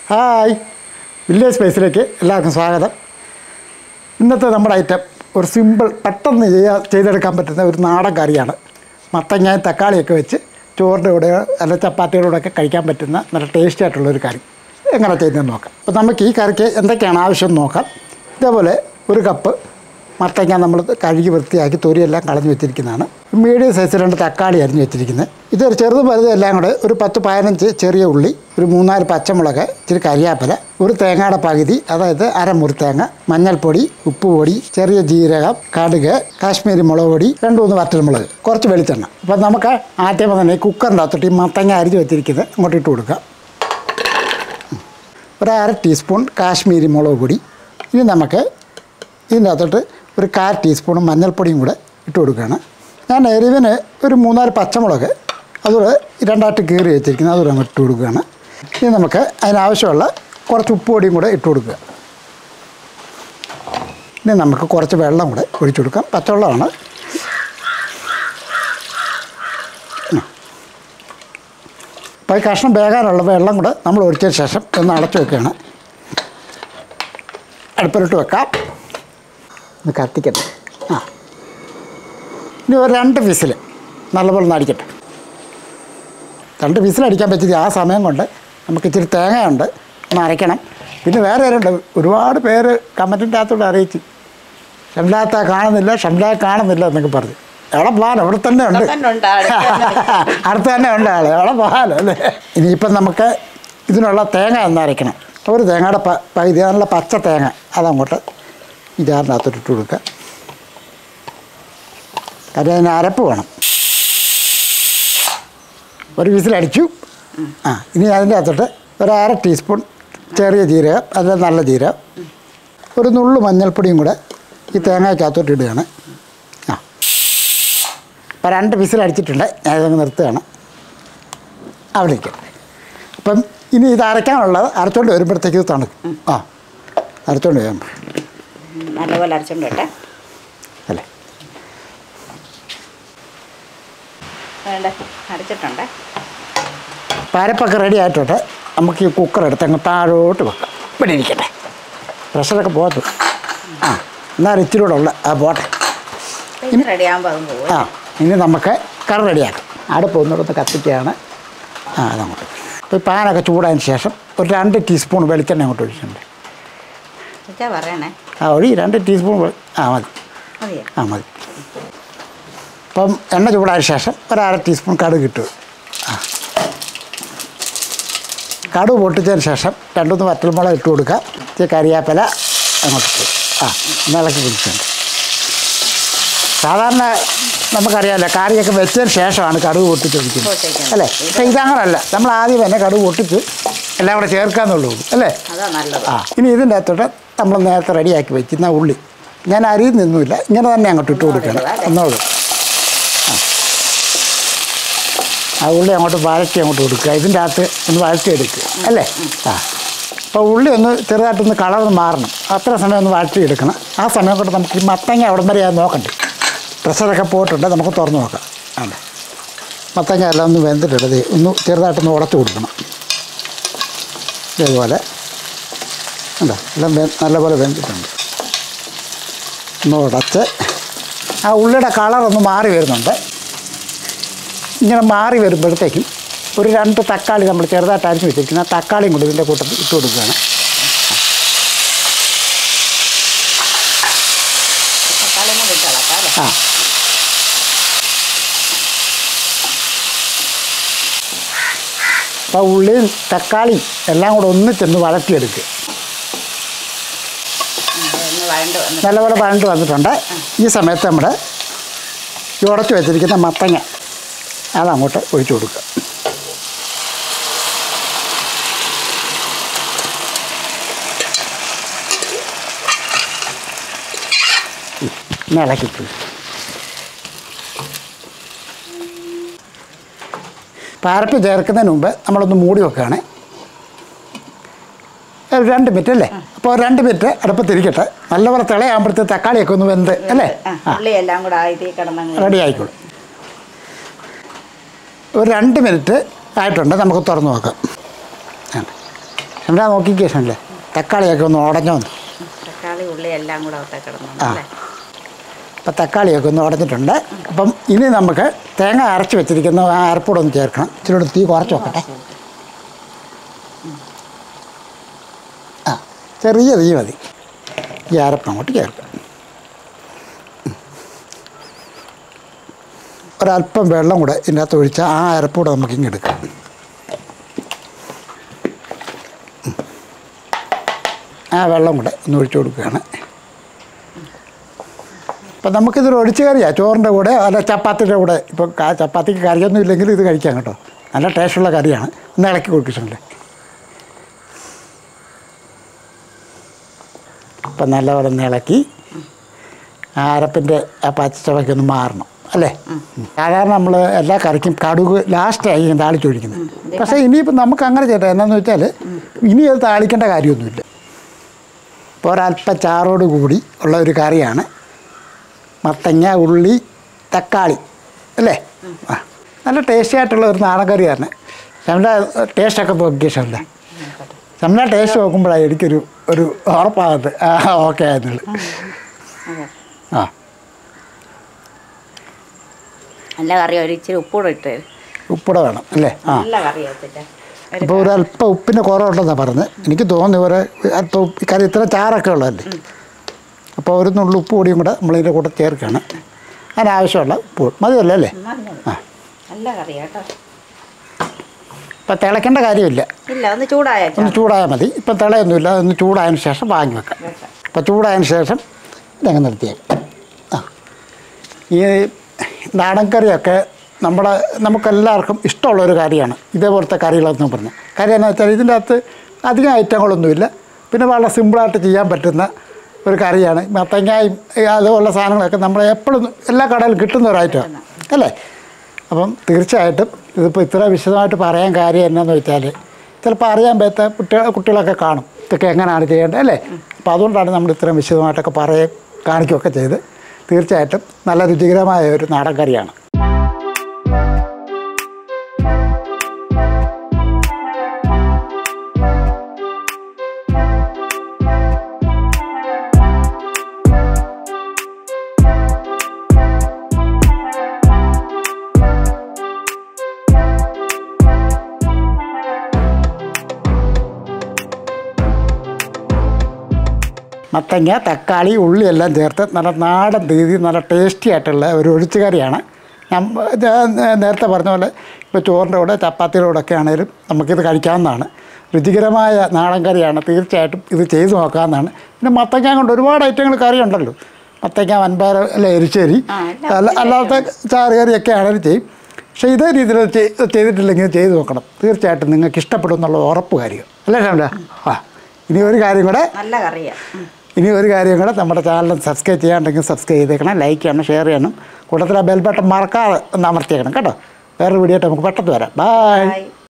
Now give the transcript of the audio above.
Hi village സ്പേസിലേക്ക് എല്ലാവർക്കും സ്വാഗതം ഇന്നത്തെ നമ്മുടെ ഐറ്റം ഒരു സിമ്പിൾ പെട്ടെന്ന് ചെയ്യാ ചെയ്തെടുക്കാൻ പറ്റുന്ന ഒരു നാടൻ കറിയാണ് മത്തങ്ങയും തക്കാളിയൊക്കെ വെച്ച് ചോറിൻ്റെ കൂടെ അല്ല ചപ്പാത്തിയുടെ കൂടെ ഒക്കെ കഴിക്കാൻ പറ്റുന്ന നല്ല ടേസ്റ്റി ആയിട്ടുള്ളൊരു കറി എങ്ങനെ ചെയ്യുന്നതെന്ന് നോക്കാം അപ്പോൾ നമുക്ക് ഈ കറിക്ക് എന്തൊക്കെയാണ് ആവശ്യം എന്ന് നോക്കാം ഇതേപോലെ ഒരു കപ്പ് മത്തങ്ങ നമ്മൾ കഴുകി വൃത്തിയാക്കി തൊരിയെല്ലാം കളഞ്ഞു വെച്ചിരിക്കുന്നതാണ് മീഡിയം സൈസ് രണ്ട് തക്കാളി അരിഞ്ഞ് വെച്ചിരിക്കുന്നത് ഇതൊരു ചെറുതും വലുതും എല്ലാം കൂടെ ഒരു പത്ത് പതിനഞ്ച് ചെറിയ ഉള്ളി ഒരു മൂന്നാല് പച്ചമുളക് ഇച്ചിരി കരിയാപ്പില ഒരു തേങ്ങയുടെ പകുതി അതായത് അരമുറി തേങ്ങ മഞ്ഞൾപ്പൊടി ഉപ്പുപൊടി ചെറിയ ജീരകം കടുക് കാശ്മീരി മുളക് പൊടി രണ്ട് മൂന്ന് വറ്റൽമുളക് കുറച്ച് വെളിച്ചെണ്ണ അപ്പം നമുക്ക് ആദ്യം തന്നെ ഈ കുക്കറിൻ്റെ അകത്തോട്ട് ഈ മത്തങ്ങ അരിഞ്ഞ് വെച്ചിരിക്കുന്നത് അങ്ങോട്ട് ഇട്ട് കൊടുക്കാം ഒരു അര ടീസ്പൂൺ കാശ്മീരി മുളക് പൊടി ഇനി നമുക്ക് ഇതിൻ്റെ അകത്തോട്ട് ഒരു കാൽ ടീസ്പൂൺ മഞ്ഞൾപ്പൊടിയും കൂടെ ഇട്ട് കൊടുക്കുകയാണ് ഞാൻ എരിവിന് ഒരു മൂന്നാല് പച്ചമുളക് അതുകൂടെ രണ്ടായിട്ട് കീറി വെച്ചിരിക്കുന്നത് അതുകൂടെ അങ്ങ് ഇട്ട് കൊടുക്കുകയാണ് ഇനി നമുക്ക് അതിനാവശ്യമുള്ള കുറച്ച് ഉപ്പ് പൊടിയും കൂടെ ഇട്ട് കൊടുക്കുക ഇനി നമുക്ക് കുറച്ച് വെള്ളം കൂടെ ഒഴിച്ചു കൊടുക്കാം പച്ചവെള്ളമാണ് അപ്പോൾ ഈ കഷ്ണം വേകാനുള്ള വെള്ളം കൂടെ നമ്മൾ ഒഴിച്ചതിന് ശേഷം ഒന്ന് അടച്ചു വെക്കുകയാണ് അടുപ്പിലിട്ട് വെക്കാം ഒന്ന് കത്തിക്കട്ടെ ആ ഇനി ഒരു രണ്ട് വിസിൽ നല്ലപോലെ ഒന്ന് അടിക്കട്ടെ രണ്ട് വിസിൽ അടിക്കാൻ പറ്റിയത് ആ സമയം കൊണ്ട് നമുക്ക് ഇച്ചിരി തേങ്ങയുണ്ട് ഒന്ന് അരയ്ക്കണം പിന്നെ വേറെ ആരുണ്ട് ഒരുപാട് പേര് കമൻറ്റിൻ്റെ അകത്തോട്ട് അറിയിച്ചു ഷംലാത്ത കാണുന്നില്ല ഷംലാ കാണുന്നില്ല എന്നൊക്കെ പറഞ്ഞു എവിടെ പോകാൻ അവിടെ തന്നെ ഉണ്ട് തന്നെ ഉണ്ട് ആള്. അടുത്ത് തന്നെ ഉണ്ട് ആള് എവിടെ പോകാലോ അല്ലേ ഇനിയിപ്പം നമുക്ക് ഇതിനുള്ള തേങ്ങ ഒന്ന് അരയ്ക്കണം ഒരു തേങ്ങയുടെ പ പകുതി നല്ല പച്ച തേങ്ങ അതങ്ങോട്ട് ഈ ജാറിനകത്തോട്ട് ഇട്ട് കൊടുക്കുക കാര്യം അതിന് അരപ്പ് വേണം ഒരു വിസിലടിച്ചു ആ ഇനി അതിൻ്റെ അകത്തോട്ട് ഒരു അര ടീസ്പൂൺ ചെറിയ ജീരകം അല്ല നല്ല ജീരകം ഒരു നുള്ളു മഞ്ഞൾപ്പൊടിയും കൂടെ ഈ തേങ്ങയ്ക്കകത്തോട്ട് ഇടുകയാണ് ആ അപ്പോൾ രണ്ട് വിസിലടിച്ചിട്ടുണ്ട് ഞാനിതങ്ങ് നിർത്തുകയാണ് അവിടെ ഇരിക്കട്ടെ അപ്പം ഇനി ഇത് അരയ്ക്കാനുള്ളത് അരച്ചോണ്ട് വരുമ്പോഴത്തേക്ക് ഇത് തണുക്കും ആ അരച്ചോണ്ട് വരുമ്പോൾ നല്ലപോലെ അരച്ചോണ്ട് വിട്ടെ അല്ലേ വേണ്ട അരച്ചിട്ടുണ്ട് പാരപ്പൊക്കെ റെഡി ആയിട്ടോട്ടെ നമുക്ക് ഈ കുക്കർ എടുത്ത് അങ്ങ് താഴോട്ട് വെക്കാം ഇവിടെ ഇരിക്കട്ടെ പ്രഷറൊക്കെ പോകത്തു ആ എന്നാൽ ഇച്ചിരി കൂടെ ഉള്ള ആ പോട്ടെ ഇത് റെഡി ആകുമ്പോൾ അതും പോകും ആ ഇനി നമുക്ക് കറി റെഡിയാക്കാം അടുപ്പ് ഒന്നുകൂടെ കത്തിക്കുകയാണ് ആ അതങ്ങോട്ട് അപ്പോൾ ഈ പാനൊക്കെ ചൂടായതിന് ശേഷം ഒരു രണ്ട് ടീസ്പൂൺ വെളിച്ചെണ്ണ അങ്ങോട്ട് ഒഴിച്ചിട്ടുണ്ട് എന്താ പറയണേ ആ ഒഴി രണ്ട് ടീസ്പൂൺ വെ- ആ മതി മതിയോ ആ മതി അപ്പം എണ്ണ ചൂടായ ശേഷം ഒരു അര ടീസ്പൂൺ കടുക് ഇട്ടു ആ കടുക് പൊട്ടിച്ചതിന് ശേഷം രണ്ടുമൂന്ന് വറ്റൽമുളക് ഇട്ട് കൊടുക്കുക ഇച്ചിരി കരിയാപ്പില അങ്ങോട്ട് ഇട്ടു ആ ഒന്ന് ഇളക്കി പിടിച്ചുണ്ട് സാധാരണ നമുക്കറിയാമല്ലോ കറിയൊക്കെ വെച്ചതിന് ശേഷമാണ് കടുക് പൊട്ടിച്ച് ഒഴിക്കുന്നത് പൊട്ടിക്കുന്നത്. അല്ലേ പക്ഷേ ഇതങ്ങനല്ല നമ്മൾ ആദ്യം തന്നെ കടുക് പൊട്ടിച്ച് എല്ലാം കൂടെ ചേർക്കാന്നുള്ളൂ അല്ലേ അതാ നല്ലത് ആ ഇനി ഇതിൻ്റെ അകത്തോട്ട് നമ്മൾ നേരത്തെ റെഡിയാക്കി വെക്കുന്ന ഉള്ളി ഞാൻ അരിയിൽ നിന്നുമില്ല ഇങ്ങനെ തന്നെ അങ്ങോട്ട് ഇട്ട് കൊടുക്കണം ഇടുക അല്ലേ? ഒന്നോട് ആ ഉള്ളി അങ്ങോട്ട് വഴറ്റി അങ്ങോട്ട് കൊടുക്കുക ഇതിൻ്റെ അകത്ത് ഒന്ന് വഴറ്റി എടുക്കുക അല്ലേ ആ അപ്പോൾ ഉള്ളി ഒന്ന് ചെറുതായിട്ടൊന്ന് കളർ ഒന്ന് മാറണം അത്ര സമയം ഒന്ന് വഴറ്റി എടുക്കണം ആ സമയം കൊണ്ട് നമുക്ക് ഈ മത്തങ്ങ അവിടം വരെ അത് നോക്കണ്ടേ പ്രഷറൊക്കെ പോയിട്ടുണ്ട് നമുക്ക് തുറന്ന് നോക്കാം ആണ് മത്തങ്ങ എല്ലാം ഒന്ന് വെന്തിട്ടുണ്ട് ദേ ഒന്ന് ചെറുതായിട്ടൊന്ന് ഉടച്ചു കൊടുക്കണം ഇതേപോലെ ഉണ്ടോ എല്ലാം വെ നല്ലപോലെ വെന്തിട്ടുണ്ട് ഒന്ന് ഉടച്ച് ആ ഉള്ളിയുടെ കളർ ഒന്ന് മാറി വരുന്നുണ്ട് ഇങ്ങനെ മാറി വരുമ്പോഴത്തേക്കും ഒരു രണ്ട് തക്കാളി നമ്മൾ ചെറുതായിട്ട് അരിഞ്ഞ് വെച്ചിരിക്കുന്ന ആ തക്കാളിയും കൂടി ഇതിൻ്റെ കൂട്ടത്തിൽ ഇട്ട് കൊടുക്കുകയാണ് തക്കാളിയും കൂടി ഇട്ട് ഇളക്കാം അല്ലേ ആ അപ്പോൾ ഉള്ളിയും തക്കാളിയും എല്ലാം കൂടെ ഒന്നിച്ചൊന്ന് വഴറ്റിയെടുക്കുക ഒന്ന് വഴണ്ട് വന്ന് നല്ലപോലെ വഴണ്ട് വന്നിട്ടുണ്ട് ഈ സമയത്ത് നമ്മുടെ ഈ ഉടച്ച് വെച്ചിരിക്കുന്ന മത്തങ്ങ അതങ്ങോട്ട് ഒഴിച്ചു കൊടുക്കുക ഇനി ഇളക്കിട്ട് പാരപ്പ് ചേർക്കുന്നതിന് മുമ്പ് നമ്മളൊന്ന് മൂടി വെക്കുകയാണ് ഒരു രണ്ട് മിനിറ്റ് അല്ലേ അപ്പോൾ രണ്ട് മിനിറ്റ് അടുപ്പത്തിരിക്കട്ടെ നല്ലപോലെ തിളയാകുമ്പോഴത്തെ തക്കാളിയൊക്കെ ഒന്ന് വെന്ത് അല്ലേ ആ ആ ഉള്ളി എല്ലാം കൂടെ ആയി കിടന്നങ്ങ് റെഡി ആയിക്കോളും ഒരു രണ്ട് മിനിറ്റ് ആയിട്ടുണ്ട് നമുക്ക് തുറന്ന് നോക്കാം ആണ്. എന്താ നോക്കിക്കേ ഷംലെ തക്കാളിയൊക്കെ ഒന്ന് ഉടഞ്ഞോന്ന് തക്കാളി ഉള്ളി എല്ലാം കൂടെ ഒത്ത കിടന്നു ആ. അല്ലേ അപ്പം തക്കാളിയൊക്കെ ഒന്ന് ഉടഞ്ഞിട്ടുണ്ട് അപ്പം ഇനി നമുക്ക് തേങ്ങ അരച്ച് വെച്ചിരിക്കുന്ന ആ അരപ്പൂടെ ഒന്ന് ചേർക്കണം ഇച്ചിരി കൂടെ തീ കുറച്ച് വെക്കട്ടെ ആ ചെറിയ തീ മതി ഈ അരപ്പ് അങ്ങോട്ട് ചേർക്കാം ഒരല്പം വെള്ളം കൂടെ ഇതിനകത്ത് ഒഴിച്ചാൽ ആ അരപ്പൂടെ നമുക്ക് ഇങ്ങ് എടുക്കാം ആ വെള്ളം കൂടെ ഒന്ന് ഒഴിച്ചു കൊടുക്കുകയാണ് അപ്പം നമുക്കിതൊരു ഒഴിച്ച് കറിയാണ് ചോറിൻ്റെ കൂടെ അല്ല ചപ്പാത്തിൻ്റെ കൂടെ ഇപ്പോൾ കാ ചപ്പാത്തിക്ക് കറിയൊന്നും ഇല്ലെങ്കിൽ ഇത് കഴിക്കാം കേട്ടോ നല്ല ടേസ്റ്റുള്ള കറിയാണ് ഒന്ന് ഇളക്കി കൊടുക്കുന്നുണ്ട് അപ്പം നല്ലപോലെ ഒന്ന് ഇളക്കി ആ അരപ്പിൻ്റെ ആ പച്ചച്ചവയ്ക്ക് ഒന്ന് മാറണം അല്ലേ സാധാരണ നമ്മൾ എല്ലാ കറിക്കും കടുക് ലാസ്റ്റായിരിക്കും താളിച്ചൊഴിക്കുന്നത് പക്ഷേ ഇനിയിപ്പോൾ നമുക്ക് അങ്ങനെ ചെയ്യട്ടെ എന്നാന്ന് വെച്ചാൽ ഇനി അത് താളിക്കേണ്ട കാര്യമൊന്നുമില്ല ഇപ്പോൾ ഒരല്പം ചാറോട് കൂടി ഉള്ള ഒരു കറിയാണ് മത്തങ്ങ ഉള്ളി തക്കാളി അല്ലേ ആ നല്ല ടേസ്റ്റി ആയിട്ടുള്ള ഒരു നാടൻ കറിയാണ് നമ്മുടെ ടേസ്റ്റൊക്കെ നോക്കിയ ഷംല നമ്മുടെ ടേസ്റ്റ് നോക്കുമ്പോഴാണ് എനിക്കൊരു ഒരു ഉറപ്പാകത്ത് ആ ഓക്കെ ആയിരുന്നുള്ളു അതെ ആ നല്ല കറി ഒരു ഇച്ചിരി ഉപ്പൂടെ ഇട്ട് ഉപ്പുടെ വേണം അല്ലേ ആ നല്ല കറി വെച്ചിട്ട് ഒരു അപ്പോൾ ഒരു അല്പം ഉപ്പിൻ്റെ കുറവുണ്ടെന്നാണ് പറഞ്ഞത് എനിക്ക് തോന്നുന്നു ഇവരെ അല്പം ഉപ്പ് ഈ കറി ഇത്ര ചാറൊക്കെ ഉള്ളതല്ലേ അപ്പോൾ ഒരു നുള്ളു ഉപ്പ് പൊടിയും കൂടെ നമ്മളിതിൻ്റെ കൂടെ ചേർക്കുകയാണ് അതിനാവശ്യമുള്ള ഉപ്പ് മതിയല്ലോ അല്ലേ മതി, മതി. ആ. നല്ല കറി കേട്ടോ ഇപ്പം തിളയ്ക്കേണ്ട കാര്യമില്ല ഇല്ല ഒന്ന് ചൂടായ ഒന്ന് ചൂടായാൽ മതി ഇപ്പം തിളയൊന്നുമില്ല ഒന്ന് ചൂടായതിന് ശേഷം വാങ്ങി വെക്കാം അപ്പോൾ ചൂടായതിന് ശേഷം ഇതങ്ങ് നിർത്തിയേക്കാം ആ ഈ നാടൻ കറിയൊക്കെ നമ്മുടെ നമുക്കെല്ലാവർക്കും ഇഷ്ടമുള്ളൊരു കാര്യമാണ് ഇതേപോലത്തെ കറികളെന്ന് പറഞ്ഞാൽ കാര്യം എന്നാ വെച്ചാൽ ഇതിൻ്റെ അകത്ത് അധികം ഐറ്റങ്ങളൊന്നുമില്ല പിന്നെ വളരെ സിമ്പിളായിട്ട് ചെയ്യാൻ പറ്റുന്ന ഒരു കറിയാണ് മത്തങ്ങായും ഈ അതുപോലുള്ള സാധനങ്ങളൊക്കെ നമ്മൾ എപ്പോഴും എല്ലാ കടയിലും കിട്ടുന്ന ഒരു ഐറ്റമാണ് അല്ലേ അപ്പം തീർച്ചയായിട്ടും ഇതിപ്പോൾ ഇത്ര വിശദമായിട്ട് പറയാൻ കാര്യം എന്നാന്ന് വെച്ചാൽ ചിലപ്പോൾ അറിയാൻ പറ്റാത്ത കുട്ടികൾ കുട്ടികളൊക്കെ കാണും ഇതൊക്കെ എങ്ങനെയാണ് ചെയ്യേണ്ടത് അല്ലേ അപ്പോൾ അതുകൊണ്ടാണ് നമ്മൾ ഇത്രയും വിശദമായിട്ടൊക്കെ പറയുകയും കാണിക്കുകയൊക്കെ ചെയ്ത് തീർച്ചയായിട്ടും നല്ല രുചികരമായ ഒരു നാടൻ കറിയാണ് മത്തങ്ങ തക്കാളി ഉള്ളി എല്ലാം ചേർത്ത് നല്ല നാടൻ രീതി നല്ല ടേസ്റ്റി ആയിട്ടുള്ള ഒരു ഒഴിച്ചു കറിയാണ് നമ്മ ഇത് നേരത്തെ പറഞ്ഞ പോലെ ഇപ്പോൾ ചോറിൻ്റെ കൂടെ ചപ്പാത്തിയുടെ കൂടെ ഒക്കെ ആണെങ്കിലും നമുക്കിത് കഴിക്കാവുന്നതാണ് രുചികരമായ നാടൻ കറിയാണ് തീർച്ചയായിട്ടും ഇത് ചെയ്തു നോക്കാവുന്നതാണ് പിന്നെ മത്തങ്ങ കൊണ്ട് ഒരുപാട് ഐറ്റങ്ങൾ കറി ഉണ്ടല്ലോ മത്തങ്ങ വൻപയർ അല്ല എരിശ്ശേരി ആ, എല്ലാം അല്ല അല്ലാത്ത ചാറ് കറിയൊക്കെ ആണെങ്കിലും ചെയ്യും പക്ഷേ ഇതേ രീതിയിൽ ചെയ്- ചെയ്തിട്ടില്ലെങ്കിൽ ചെയ്ത് നോക്കണം തീർച്ചയായിട്ടും നിങ്ങൾക്ക് ഇഷ്ടപ്പെടും എന്നുള്ള ഉറപ്പ് കാര്യം അല്ലേ ഷാമില ആ ഇനി ഒരു കാര്യം കൂടെ നല്ല കറിയാ ഉം. ഇനി ഒരു കാര്യം കൂടെ നമ്മുടെ ചാനൽ സബ്സ്ക്രൈബ് ചെയ്യാണ്ടെങ്കിൽ സബ്സ്ക്രൈബ് ചെയ്തേക്കണം ലൈക്ക് ചെയ്യണം ഷെയർ ചെയ്യണം കൂട്ടത്തിൽ ആ ബെൽ ബട്ടൺ മറക്കാതെ ഒന്ന് അമർത്തിയേക്കണം കേട്ടോ വേറൊരു വീഡിയോ ആയിട്ട് നമുക്ക് പെട്ടെന്ന് വരാം ബായ് ബൈ